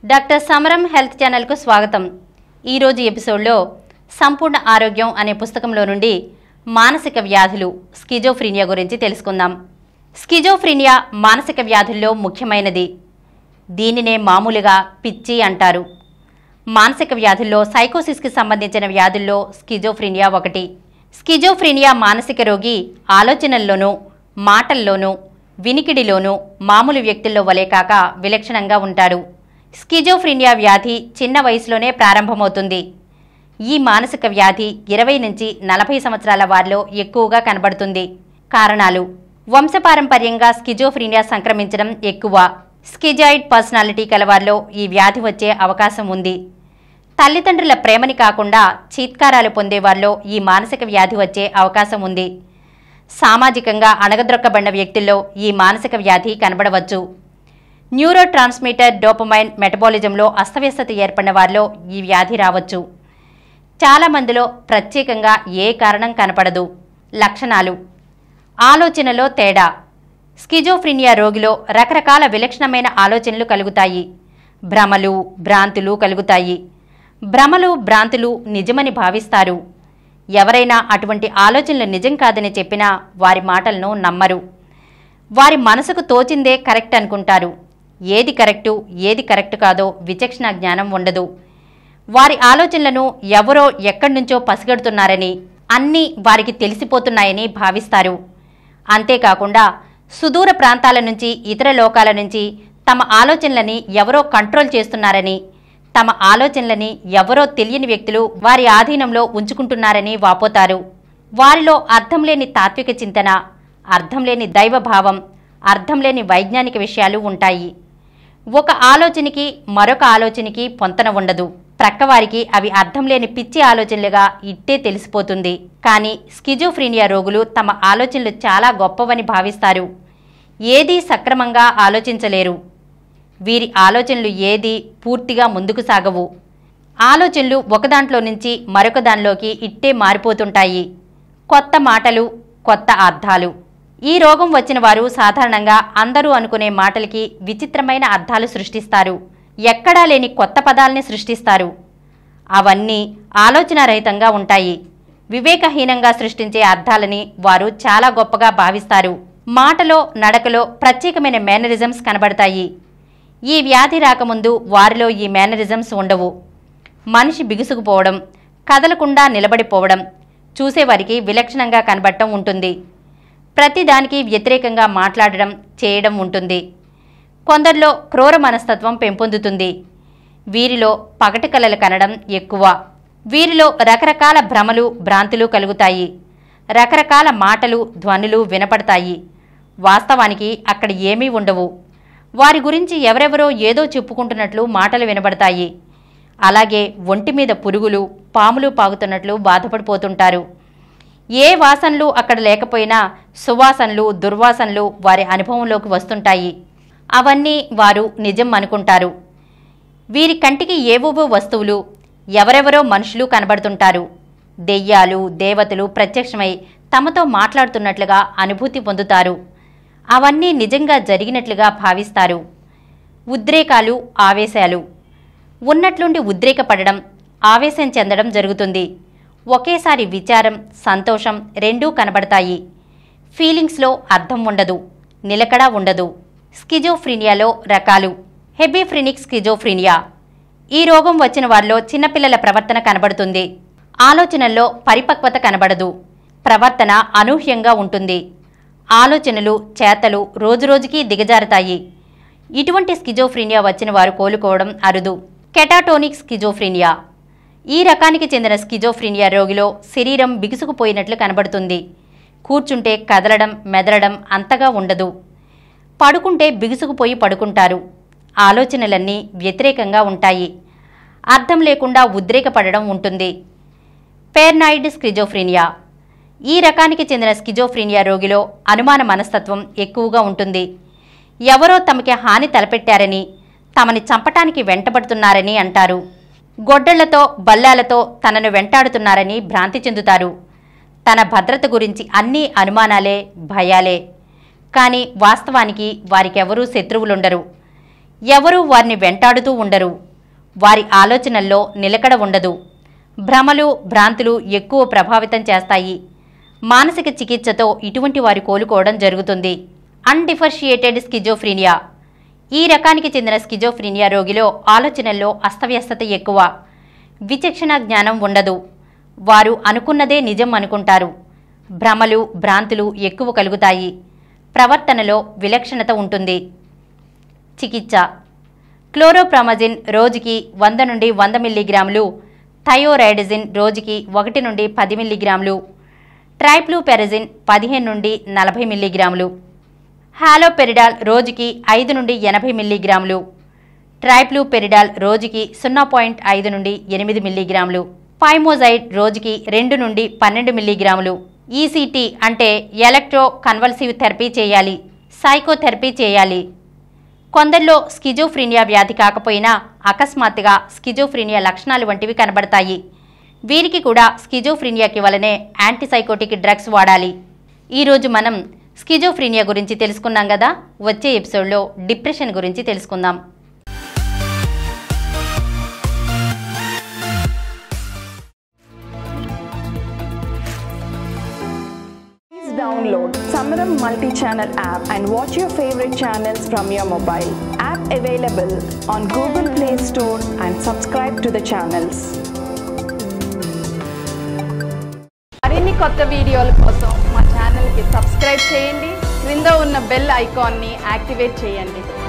Doctor సమరం health ఛానల్కు స్వాగతం ఈరోజు ఎపిసోడ్లో సంపూర్ణ ఆరోగ్యం అనే పుస్తకంలో నుండి మానసిక వ్యాధులు స్కిజోఫ్రీనియా గురించి తెలుసుకుందాం స్కిజోఫ్రీనియా మానసిక వ్యాధుల్లో ముఖ్యమైనది దీనినే మామూలుగా పిచ్చి అంటారు మానసిక వ్యాధుల్లో సైకోసిస్కి సంబంధించిన వ్యాధుల్లో స్కిజోఫ్రీనియా ఒకటి స్కిజోఫ్రీనియా మానసిక రోగి ఆలోచనల్లోనూ మాటల్లోనూ వినికిడిలోనూ మామూలు వ్యక్తుల్లో వలె కాక విలక్షణంగా ఉంటారు స్కిజోఫ్రీనియా వ్యాధి చిన్న వయసులోనే ప్రారంభమవుతుంది ఈ మానసిక వ్యాధి ఇరవై నుంచి నలభై సంవత్సరాల వారిలో ఎక్కువగా కనబడుతుంది కారణాలు వంశపారంపర్యంగా స్కిజోఫ్రీనియా సంక్రమించడం ఎక్కువ స్కిజాయిడ్ పర్సనాలిటీ కలవారిలో ఈ వ్యాధి వచ్చే అవకాశం ఉంది తల్లిదండ్రుల ప్రేమని కాకుండా చీత్కారాలు పొందేవారిలో ఈ మానసిక వ్యాధి వచ్చే అవకాశం ఉంది సామాజికంగా అణగద్రొక్కబడిన వ్యక్తుల్లో ఈ మానసిక వ్యాధి కనబడవచ్చు న్యూరో ట్రాన్స్మిటర్ డోపమైన్ మెటబాలిజంలో అస్తవ్యస్తత ఏర్పడిన వారిలో ఈ వ్యాధి రావచ్చు చాలా మందిలో ప్రత్యేకంగా ఏ కారణం కనపడదు లక్షణాలు ఆలోచనలో తేడా స్కిజోఫ్రీనియా రోగిలో రకరకాల విలక్షణమైన ఆలోచనలు కలుగుతాయి భ్రమలు భ్రాంతులు కలుగుతాయి భ్రమలు భ్రాంతులు నిజమని భావిస్తారు ఎవరైనా అటువంటి ఆలోచనలు నిజం కాదని చెప్పినా వారి మాటలను నమ్మరు వారి మనసుకు తోచిందే కరెక్ట్ అనుకుంటారు ఏది కరెక్టు ఏది కరెక్ట్ కాదో విచక్షణ జ్ఞానం ఉండదు వారి ఆలోచనలను ఎవరో ఎక్కడి నుంచో పసిగడుతున్నారని అన్నీ వారికి తెలిసిపోతున్నాయని భావిస్తారు అంతేకాకుండా సుదూర ప్రాంతాల నుంచి ఇతర లోకాల నుంచి తమ ఆలోచనలని ఎవరో కంట్రోల్ చేస్తున్నారని తమ ఆలోచనలని ఎవరో తెలియని వ్యక్తులు వారి ఆధీనంలో ఉంచుకుంటున్నారని వాపోతారు వారిలో అర్థం లేని తాత్విక చింతన అర్థం లేని దైవభావం అర్థం లేని వైజ్ఞానిక విషయాలు ఉంటాయి ఒక ఆలోచనకి మరొక ఆలోచనకి పొంతన ఉండదు ప్రక్కవారికి అవి అర్థం లేని పిచ్చి ఆలోచనలుగా ఇట్టే తెలిసిపోతుంది కానీ స్కిజోఫ్రీనియా రోగులు తమ ఆలోచనలు చాలా గొప్పవని భావిస్తారు ఏదీ సక్రమంగా ఆలోచించలేరు వీరి ఆలోచనలు ఏది పూర్తిగా ముందుకు సాగవు ఆలోచనలు ఒకదాంట్లో నుంచి మరొక దానిలోకి ఇట్టే మారిపోతుంటాయి కొత్త మాటలు కొత్త అర్థాలు ఈ రోగం వచ్చిన వారు సాధారణంగా అందరూ అనుకునే మాటలకి విచిత్రమైన అర్థాలు సృష్టిస్తారు ఎక్కడా లేని కొత్త పదాల్ని సృష్టిస్తారు అవన్నీ ఆలోచనారహితంగా ఉంటాయి వివేకహీనంగా సృష్టించే అర్థాలని వారు చాలా గొప్పగా భావిస్తారు మాటలో నడకలో ప్రత్యేకమైన మేనరిజమ్స్ కనబడతాయి ఈ వ్యాధి రాకముందు వారిలో ఈ మేనరిజమ్స్ ఉండవు మనిషి బిగుసుకుపోవడం కదలకుండా నిలబడిపోవడం చూసేవారికి విలక్షణంగా కనబడటం ఉంటుంది ప్రతిదానికి వ్యతిరేకంగా మాట్లాడడం చేయడం ఉంటుంది కొందరిలో క్రూర మనస్తత్వం పెంపొందుతుంది వీరిలో పగటి కలలు కనడం ఎక్కువ వీరిలో రకరకాల భ్రమలు భ్రాంతులు కలుగుతాయి రకరకాల మాటలు ధ్వనులు వినపడతాయి వాస్తవానికి అక్కడ ఏమీ ఉండవు వారి గురించి ఎవరెవరో ఏదో చెప్పుకుంటున్నట్లు మాటలు వినబడతాయి అలాగే ఒంటి మీద పురుగులు పాములు పాగుతున్నట్లు బాధపడిపోతుంటారు ఏ వాసనలు అక్కడ లేకపోయినా సువాసనలు దుర్వాసనలు వారి అనుభవంలోకి వస్తుంటాయి అవన్నీ వారు నిజం అనుకుంటారు వీరి కంటికి ఏవేవో వస్తువులు ఎవరెవరో మనుషులు కనబడుతుంటారు దెయ్యాలు దేవతలు ప్రత్యక్షమై తమతో మాట్లాడుతున్నట్లుగా అనుభూతి పొందుతారు అవన్నీ నిజంగా జరిగినట్లుగా భావిస్తారు ఉద్రేకాలు ఆవేశాలు ఉన్నట్లుండి ఉద్రేకపడడం ఆవేశం చెందడం జరుగుతుంది ఒకేసారి విచారం సంతోషం రెండూ కనబడతాయి ఫీలింగ్స్లో అర్థం ఉండదు నిలకడ ఉండదు స్కిజోఫ్రీనియాలో రకాలు హెబిఫ్రినిక్ స్కిజోఫ్రీనియా ఈ రోగం వచ్చిన వారిలో చిన్నపిల్లల ప్రవర్తన కనబడుతుంది ఆలోచనల్లో పరిపక్వత కనబడదు ప్రవర్తన అనూహ్యంగా ఉంటుంది ఆలోచనలు చేతలు రోజురోజుకీ దిగజారుతాయి ఇటువంటి స్కిజోఫ్రీనియా వచ్చిన వారు కోలుకోవడం అరుదు కెటాటోనిక్ స్కిజోఫ్రీనియా ఈ రకానికి చెందిన స్కిజోఫ్రీనియా రోగిలో శరీరం బిగుసుకుపోయినట్లు కనబడుతుంది కూర్చుంటే కదలడం మెదలడం అంతగా ఉండదు పడుకుంటే బిగుసుకుపోయి పడుకుంటారు ఆలోచనలన్నీ వ్యతిరేకంగా ఉంటాయి అర్థం లేకుండా ఉద్రేకపడడం ఉంటుంది పేర్నాయిడ్ స్కిజోఫ్రీనియా ఈ రకానికి చెందిన స్కిజోఫ్రీనియా రోగిలో అనుమాన మనస్తత్వం ఎక్కువగా ఉంటుంది ఎవరో తమకి హాని తలపెట్టారని తమని చంపటానికి వెంటబడుతున్నారని అంటారు గొడ్డళ్లతో బల్లాలతో తనను వెంటాడుతున్నారని భ్రాంతి చెందుతారు తన భద్రత గురించి అన్నీ అనుమానాలే భయాలే కానీ వాస్తవానికి వారికెవరూ శత్రువులుండరు ఎవరూ వారిని వెంటాడుతూ ఉండరు వారి ఆలోచనల్లో నిలకడ ఉండదు భ్రమలు భ్రాంతులు ఎక్కువ ప్రభావితం చేస్తాయి మానసిక చికిత్సతో ఇటువంటి వారు కోలుకోవడం జరుగుతుంది అన్డిఫర్షియేటెడ్ స్కిజోఫ్రీనియా ఈ రకానికి చెందిన స్కిజోఫ్రీనియా రోగిలో ఆలోచనల్లో అస్తవ్యస్తత ఎక్కువ విచక్షణ జ్ఞానం ఉండదు వారు అనుకున్నదే నిజం అనుకుంటారు భ్రమలు భ్రాంతులు ఎక్కువ కలుగుతాయి ప్రవర్తనలో విలక్షణత ఉంటుంది చికిత్స క్లోరోప్రామజిన్ రోజుకి వంద నుండి వంద మిల్లీగ్రాములు థయోరైడజిన్ రోజుకి ఒకటి నుండి పది మిల్లీగ్రాములు ట్రైప్లూపెరజిన్ పదిహేను నుండి నలభై మిల్లీగ్రాములు హాలోపెరిడాల్ రోజుకి ఐదు నుండి ఎనభై మిల్లీగ్రాములు ట్రైప్లూపెరిడాల్ రోజుకి సున్నా పాయింట్ ఐదు నుండి ఎనిమిది మిల్లీగ్రాములు పైమోజైడ్ రోజుకి రెండు నుండి పన్నెండు మిల్లీగ్రాములు ఈసీటీ అంటే ఎలక్ట్రో కన్వల్సివ్ థెరపీ చేయాలి సైకోథెరపీ చేయాలి కొందరిలో స్కిజోఫ్రీనియా వ్యాధి కాకపోయినా అకస్మాత్తుగా స్కిజోఫ్రీనియా లక్షణాలు వంటివి కనబడతాయి వీరికి కూడా స్కిజోఫ్రీనియాకి వలనే యాంటీసైకోటిక్ డ్రగ్స్ వాడాలి ఈరోజు మనం స్కిజోఫ్రీనియా గురించి తెలుసుకున్నాం కదా వచ్చే ఎపిసోడ్లో డిప్రెషన్ గురించి తెలుసుకుందాం Please download Samaram multi-channel app and watch your favorite channels from your mobile. App available on Google Play Store and subscribe to the channels. మరిన్ని కొత్త వీడియోల కోసం మా ఛానల్కి సబ్స్క్రైబ్ చేయండి క్రింద ఉన్న బెల్ ఐకాన్ని యాక్టివేట్ చేయండి